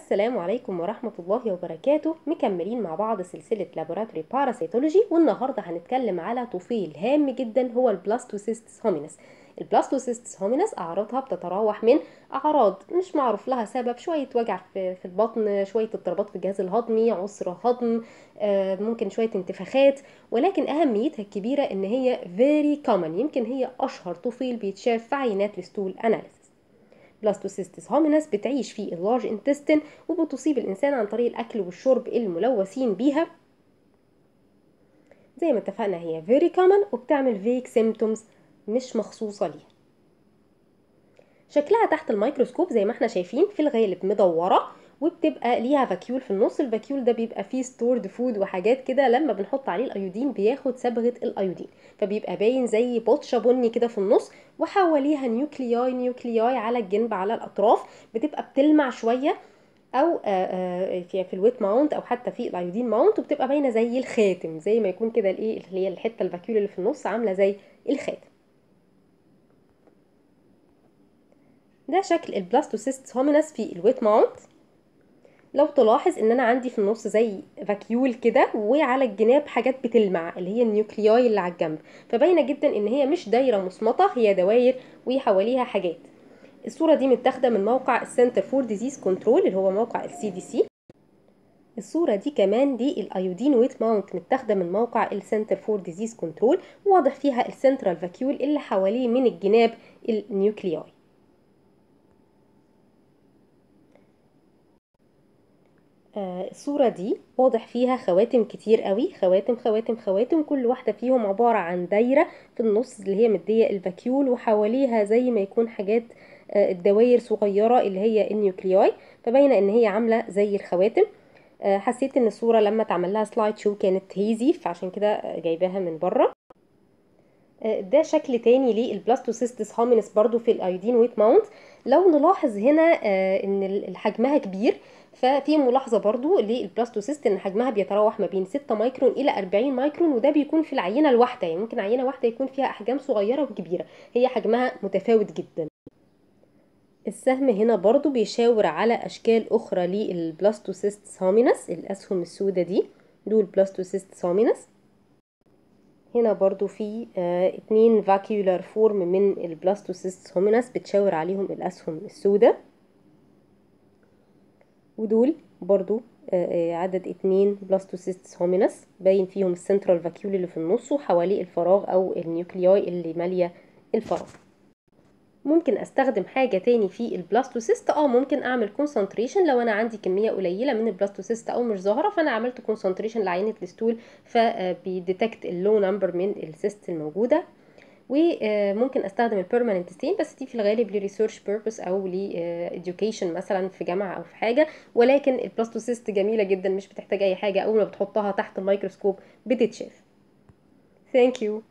السلام عليكم ورحمة الله وبركاته مكملين مع بعض سلسلة لابوراتوري باراسيتولوجي والنهاردة هنتكلم على طفيل هام جدا هو البلاستوسيستس هومينس البلاستوسيستس هومينس أعراضها بتتراوح من أعراض مش معروف لها سبب شوية وجع في في البطن شوية اضطرابات في الجهاز الهضمي عسر هضم آه، ممكن شوية انتفاخات ولكن أهميتها الكبيرة إن هي very common يمكن هي أشهر طفيل بيتشاف في عينات الستول أناليسيس بلاستوسيستس هومينس بتعيش في اللارج انتستين وبتصيب الإنسان عن طريق الأكل والشرب الملوثين بيها زي ما اتفقنا هي very common وبتعمل vague symptoms مش مخصوصة ليها شكلها تحت الميكروسكوب زي ما احنا شايفين في الغالب مدورة وبتبقى ليها فاكيول في النص الفاكيول ده بيبقى فيه ستورد فود وحاجات كده لما بنحط عليه الايودين بياخد صبغه الايودين فبيبقى باين زي بوتشه بني كده في النص وحواليها نيوكلياي نيوكلياي على الجنب على الاطراف بتبقى بتلمع شويه او آه، آه، في في الويت ماونت او حتى في الايودين ماونت وبتبقى باينه زي الخاتم زي ما يكون كده الايه اللي هي الحته الفاكيول اللي في النص عامله زي الخاتم ده شكل البلاستوسيست هومينس في الويت ماونت لو تلاحظ ان انا عندي في النص زي فاكيول كده وعلى الجناب حاجات بتلمع اللي هي النيوكلياي اللي على الجنب فباينه جدا ان هي مش دايره مصمطه هي دواير وحواليها حاجات الصوره دي متاخده من موقع السنتر فور ديزيز كنترول اللي هو موقع السي دي سي الصورة دي كمان دي الايودين ويت ماونت متاخدة من موقع السنتر فور ديزيز كنترول واضح فيها السنترال فاكيول اللي حواليه من الجناب النيوكلياي آه، الصورة دي واضح فيها خواتم كتير قوي خواتم خواتم خواتم كل واحدة فيهم عبارة عن دايرة في النص اللي هي مدية الفاكيول وحواليها زي ما يكون حاجات آه، الدواير صغيرة اللي هي النيوكلياي فباينة ان هي عاملة زي الخواتم آه، حسيت ان الصورة لما اتعمل لها سلايد شو كانت هيزي فعشان كده جايباها من بره آه، ده شكل تاني للبلاستوسيستس هومينس برضو في الايودين ويت ماونت لو نلاحظ هنا آه، ان ال- حجمها كبير ففي ملاحظه برضو للبلاستوسيست ان حجمها بيتراوح ما بين 6 مايكرون الى 40 مايكرون وده بيكون في العينه الواحده يعني ممكن عينه واحده يكون فيها احجام صغيره وكبيره هي حجمها متفاوت جدا السهم هنا برضو بيشاور على اشكال اخرى للبلاستوسيست هومينس الاسهم السوداء دي دول بلاستوسيست هومينس هنا برضو في آه اتنين فاكيولار فورم من البلاستوسيست هومينس بتشاور عليهم الاسهم السوداء ودول برضو آه، آه، عدد اتنين بلاستوسيست هومينس باين فيهم السنترال فاكيول اللي في النص وحواليه الفراغ او النيوكلياي اللي ماليه الفراغ ممكن استخدم حاجه تاني في البلاستوسيست اه ممكن اعمل كونسنتريشن لو انا عندي كميه قليله من البلاستوسيست او مش ظاهره فانا عملت كونسنتريشن لعينه الستول فبيديتكت اللو نمبر من السيست الموجوده وممكن استخدم البيرمننت ستين بس دي في الغالب لريسيرش بيربس او لإديوكيشن مثلا في جامعه او في حاجه ولكن البلاستوسيست جميله جدا مش بتحتاج اي حاجه اول ما بتحطها تحت الميكروسكوب بتتشاف ثانك يو